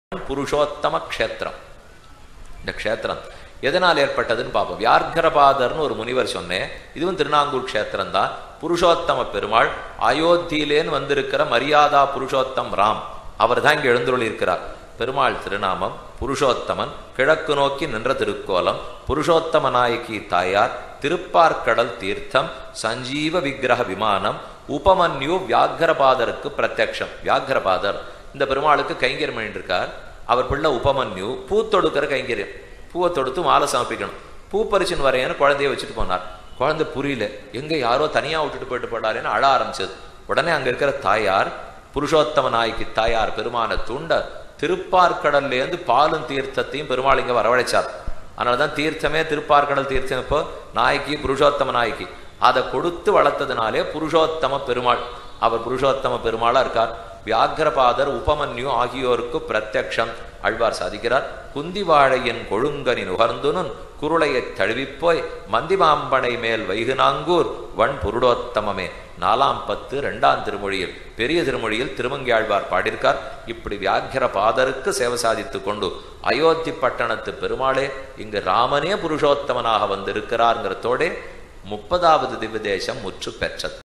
புருஷோத்தம க்ஷேத்திரம் இந்த க்ஷேத்திரம் எதனால் ஏற்பட்டதுன்னு பார்ப்போம் வியார்கரபாதர்னு ஒரு முனிவர் சொன்னேன் இதுவும் திருநாங்கூர் க்ஷேத்திரம் தான் புருஷோத்தம பெருமாள் அயோத்தியிலேன்னு வந்திருக்கிற மரியாதா புருஷோத்தம் ராம் அவர் தான் இங்கே எழுந்துள்ளி இருக்கிறார் பெருமாள் திருநாமம் புருஷோத்தமன் கிழக்கு நோக்கி நின்ற திருக்கோலம் புருஷோத்தம நாயகி தாயார் திருப்பார்க்கடல் தீர்த்தம் சஞ்சீவ விக்கிரக விமானம் உபமன்யு வியாகரபாதருக்கு பிரத்யக்ஷம் வியாகரபாதர் இந்த பெருமாளுக்கு கைங்கரியம் பண்ணிட்டு இருக்கார் அவர் பிள்ளை உபமன்யு பூ தொடுக்கிற கைங்கரியம் பூவை தொடுத்து மாலை சமர்ப்பிக்கணும் பூ பறிச்சுன்னு வரையன்னு குழந்தைய வச்சுட்டு போனார் குழந்தை புரியல எங்க யாரோ தனியா விட்டுட்டு போயிட்டு போடாருன்னு அழ ஆரம்பிச்சது உடனே அங்க இருக்கிற தாயார் புருஷோத்தம நாய்க்கு தாயார் பெருமான தூண்ட திருப்பார்க்கடல்லேருந்து பாலும் தீர்த்தத்தையும் பெருமாள் இங்க வரவழைச்சார் அதனாலதான் தீர்த்தமே திருப்பார்க்கடல் தீர்த்தம் இப்போ நாய்க்கு புருஷோத்தம நாய்க்கு அதை கொடுத்து வளர்த்ததுனாலே புருஷோத்தம பெருமாள் அவர் புருஷோத்தம பெருமாளா இருக்கார் வியாகரபாதர் உபமன்யு ஆகியோருக்கு பிரத்யக்ஷம் அழ்வார் சாதிக்கிறார் குந்தி வாழையின் கொழுங்கனி நுகர்ந்துனுன் குருளையைத் தழுவிப்போய் மந்திமாம்பனை மேல் வைகுநாங்கூர் வன் புருடோத்தமமே நாலாம் பத்து ரெண்டாம் திருமொழியில் பெரிய திருமொழியில் திருமங்கியாழ்வார் பாடியிருக்கார் இப்படி வியாக்கிர பாதருக்கு சேவை சாதித்து கொண்டு அயோத்தி பட்டணத்து பெருமாளே இங்கு ராமனே புருஷோத்தமனாக வந்திருக்கிறார்ங்கிறதோடே முப்பதாவது திவ்ய தேசம் முற்று பெற்றது